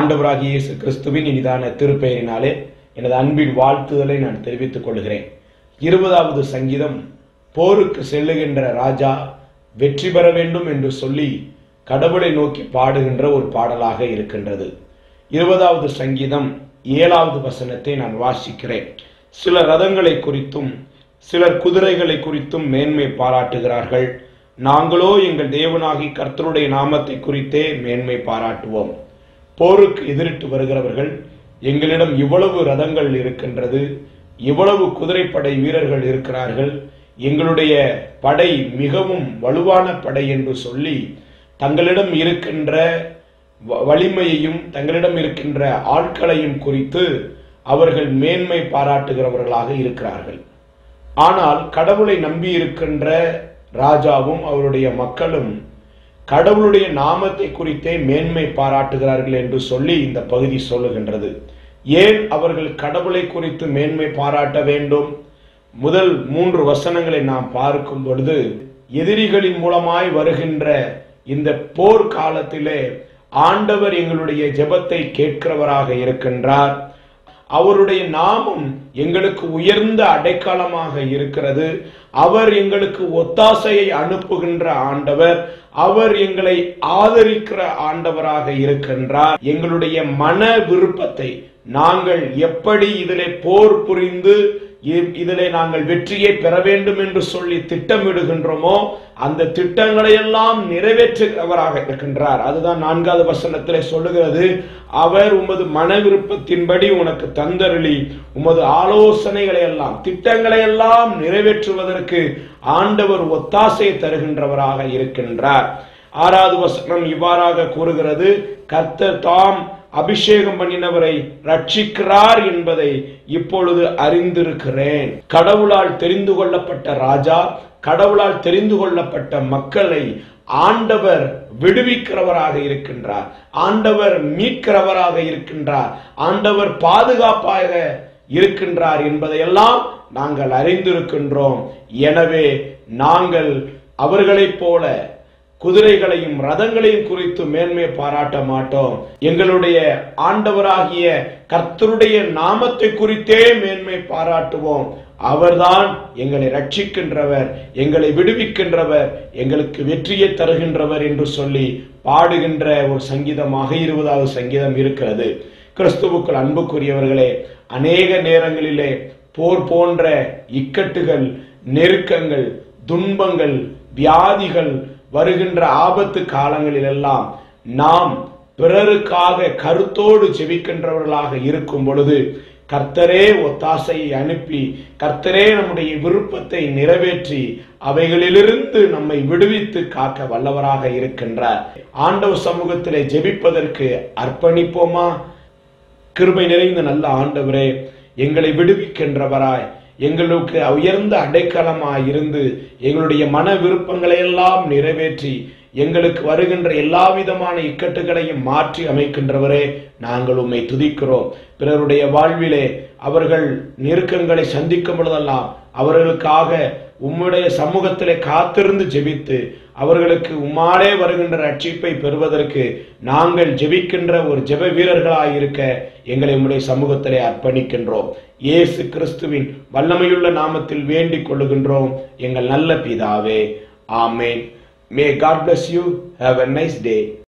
ஆண்டவராகிய இயேசு கிறிஸ்துவின் இனிதான திருப்பெயரினாலே எனது அன்பின் வாழ்த்துதலை நான் தெரிவித்துக் கொள்கிறேன் இருபதாவது சங்கீதம் போருக்கு செல்லுகின்ற ராஜா வெற்றி பெற வேண்டும் என்று சொல்லி கடவுளை நோக்கி பாடுகின்ற ஒரு பாடலாக இருக்கின்றது இருபதாவது சங்கீதம் ஏழாவது வசனத்தை நான் வாசிக்கிறேன் சில ரதங்களை குறித்தும் சிலர் குதிரைகளை குறித்தும் மேன்மை பாராட்டுகிறார்கள் நாங்களோ எங்கள் தேவனாகி கர்த்தருடைய நாமத்தை குறித்தே மேன்மை பாராட்டுவோம் போருக்கு எதிரிட்டு வருகிறவர்கள் எங்களிடம் இவ்வளவு ரதங்கள் இருக்கின்றது இவ்வளவு குதிரைப்படை வீரர்கள் இருக்கிறார்கள் எங்களுடைய படை மிகவும் வலுவான படை என்று சொல்லி தங்களிடம் இருக்கின்ற வ- வலிமையையும் தங்களிடம் இருக்கின்ற ஆட்களையும் குறித்து அவர்கள் மேன்மை பாராட்டுகிறவர்களாக இருக்கிறார்கள் ஆனால் கடவுளை நம்பி இருக்கின்ற ராஜாவும் அவருடைய மக்களும் கடவுளுடைய நாமத்தை குறித்தே மேன்மை பாராட்டுகிறார்கள் என்று சொல்லி இந்த பகுதி சொல்லுகின்றது ஏன் அவர்கள் கடவுளை குறித்து மேன்மை பாராட்ட வேண்டும் முதல் மூன்று வசனங்களை நாம் பார்க்கும் பொழுது எதிரிகளின் மூலமாய் வருகின்ற இந்த போர் காலத்திலே ஆண்டவர் எங்களுடைய ஜெபத்தை கேட்கிறவராக இருக்கின்றார் அவருடைய நாமம் எங்களுக்கு உயர்ந்த அடைக்கலமாக இருக்கிறது அவர் எங்களுக்கு ஒத்தாசையை அனுப்புகின்ற ஆண்டவர் அவர் எங்களை ஆதரிக்கிற ஆண்டவராக இருக்கின்றார் எங்களுடைய மன விருப்பத்தை நாங்கள் எப்படி இதிலே போர் புரிந்து இ- இதிலே நாங்கள் வெற்றியை பெற வேண்டும் என்று சொல்லி திட்டமிடுகின்றோமோ அந்த திட்டங்களை எல்லாம் நிறைவேற்றுகிறவராக இருக்கின்றார் அதுதான் நான்காவது வசனத்திலே சொல்லுகிறது அவர் உமது மன விருப்பத்தின்படி உனக்கு தந்தருளி உமது ஆலோசனைகளை எல்லாம் திட்டங்களை எல்லாம் நிறைவேற்றுவதற்கு ஆண்டவர் ஒத்தாசை தருகின்றவராக இருக்கின்றார் ஆறாவது வசனம் இவ்வாறாக கூறுகிறது கர்த்தர் தாம் அபிஷேகம் பண்ணினவரை ரட்சிக்கிறார் என்பதை இப்பொழுது அறிந்திருக்கிறேன் கடவுளால் தெரிந்து கொள்ளப்பட்ட ராஜா கடவுளால் தெரிந்து கொள்ளப்பட்ட மக்களை ஆண்டவர் விடுவிக்கிறவராக இருக்கின்றார் ஆண்டவர் மீட்கிறவராக இருக்கின்றார் ஆண்டவர் பாதுகாப்பாக இருக்கின்றார் என்பதையெல்லாம் நாங்கள் அறிந்திருக்கின்றோம் எனவே நாங்கள் அவர்களைப் போல குதிரைகளையும் ரதங்களையும் குறித்து மேன்மை பாராட்ட மாட்டோம் எங்களுடைய ஆண்டவராகிய கர்த்தருடைய நாமத்தை குறித்தே மேன்மை பாராட்டுவோம் அவர்தான் எங்களை ரட்சிக்கின்றவர் எங்களை விடுவிக்கின்றவர் எங்களுக்கு வெற்றியை தருகின்றவர் என்று சொல்லி பாடுகின்ற ஒரு சங்கீதமாக இருபதாவது சங்கீதம் இருக்கிறது கிறிஸ்துவுக்குள் அன்புக்குரியவர்களே அநேக நேரங்களிலே போர் போன்ற இக்கட்டுகள் நெருக்கங்கள் துன்பங்கள் வியாதிகள் வருகின்ற ஆபத்து காலங்களிலெல்லாம் நாம் பிறருக்காக கருத்தோடு ஜெபிக்கின்றவர்களாக இருக்கும் பொழுது கர்த்தரே ஒத்தாசையை அனுப்பி கர்த்தரே நம்முடைய விருப்பத்தை நிறைவேற்றி அவைகளிலிருந்து நம்மை விடுவித்து காக்க வல்லவராக இருக்கின்றார் ஆண்டவர் சமூகத்திலே ஜெபிப்பதற்கு அர்ப்பணிப்போமா கிருபை நிறைந்த நல்ல ஆண்டவரே எங்களை விடுவிக்கின்றவராய் எங்களுக்கு உயர்ந்த அடைக்கலமாய் இருந்து எங்களுடைய மன விருப்பங்களை எல்லாம் நிறைவேற்றி எங்களுக்கு வருகின்ற எல்லா விதமான இக்கட்டுகளையும் மாற்றி அமைக்கின்றவரே நாங்கள் உம்மை துதிக்கிறோம் பிறருடைய வாழ்விலே அவர்கள் நெருக்கங்களை சந்திக்கும் பொழுதெல்லாம் அவர்களுக்காக உம்முடைய சமூகத்திலே காத்திருந்து ஜெபித்து அவர்களுக்கு உம்மாலே வருகின்ற ரட்சிப்பை பெறுவதற்கு நாங்கள் ஜெபிக்கின்ற ஒரு ஜெப வீரர்களாய் இருக்க எங்களை உம்முடைய சமூகத்திலே அர்ப்பணிக்கின்றோம் இயேசு கிறிஸ்துவின் வல்லமையுள்ள நாமத்தில் வேண்டிக் கொள்ளுகின்றோம் எங்கள் நல்ல பிதாவே ஆமேன் may God bless you have a nice day